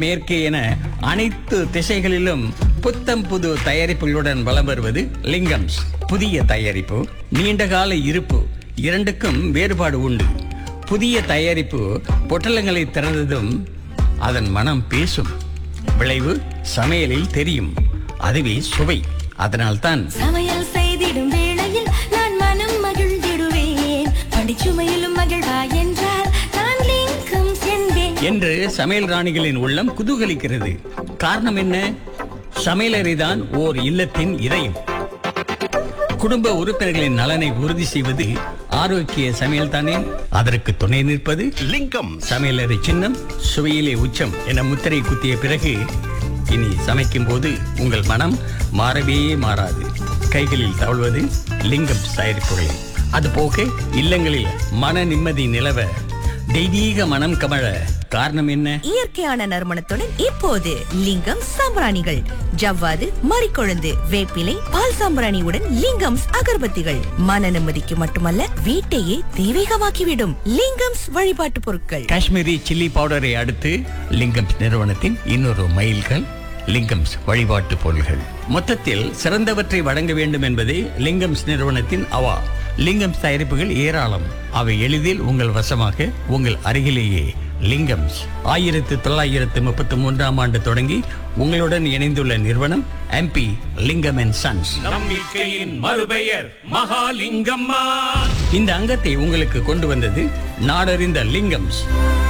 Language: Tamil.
மேற்கு என அனைத்து திசைகளிலும் புத்தம் புது தயாரிப்புகளுடன் வலம் வருவது லிங்கம்ஸ் புதிய தயாரிப்பு நீண்டகால இருப்பு இரண்டுக்கும் வேறுபாடு உண்டு புதிய தயாரிப்பு பொட்டலங்களை திறந்ததும் அதன் மனம் பேசும் விளைவு சமையலில் தெரியும் அதுவே சுவை அதனால்தான் சமையல் செய்திடும் வேளையில் நான் மனம் மகிழ்ந்திடுவேன் படிச்சுமையிலும் மகிழ்வா என்றார் நான் லிங்கம் என்பேன் என்று சமையல் ராணிகளின் உள்ளம் குதூகலிக்கிறது காரணம் என்ன சமையலறைதான் ஓர் இல்லத்தின் இதயம் குடும்ப உறுப்பினர்களின் நலனை உறுதி செய்வது ஆரோக்கிய சமையல் தானே அதற்கு துணை நிற்பது லிங்கம் சமையலறை சின்னம் சுவையிலே உச்சம் என முத்திரை குத்திய பிறகு இனி சமைக்கும் போது உங்கள் மனம் மாறவே மாறாது கைகளில் தவழ்வது லிங்கம் தயாரிப்புகளே அதுபோக இல்லங்களில் மன நிம்மதி நிலவ தெய்வீக மனம் கமழ காரணம் என்ன இயற்கையான நறுமணத்துடன் இப்போது லிங்கம் சாம்பிராணிகள் ஜவ்வாது மறிக்கொழுந்து வேப்பிலை பால் சாம்பிராணியுடன் லிங்கம்ஸ் அகர்பத்திகள் மன நிம்மதிக்கு மட்டுமல்ல வீட்டையே தெய்வீகமாக்கிவிடும் லிங்கம்ஸ் வழிபாட்டு பொருட்கள் காஷ்மீரி சில்லி பவுடரை அடுத்து லிங்கம்ஸ் நிறுவனத்தின் இன்னொரு மைல்கல் லிங்கம்ஸ் வழிபாட்டு பொருள்கள் மொத்தத்தில் சிறந்தவற்றை வழங்க வேண்டும் என்பதே லிங்கம்ஸ் நிறுவனத்தின் அவா லிங்கம்ஸ் தயாரிப்புகள் ஏராளம் அவை எளிதில் உங்கள் வசமாக உங்கள் அருகிலேயே லிங்கம்ஸ் ஆயிரத்து தொள்ளாயிரத்து முப்பத்தி மூன்றாம் ஆண்டு தொடங்கி உங்களுடன் இணைந்துள்ள நிறுவனம் எம்பி லிங்கம் அண்ட் சன்ஸ் நம்பிக்கையின் மறுபெயர் மகாலிங்கம்மா இந்த அங்கத்தை உங்களுக்கு கொண்டு வந்தது நாடறிந்த லிங்கம்ஸ்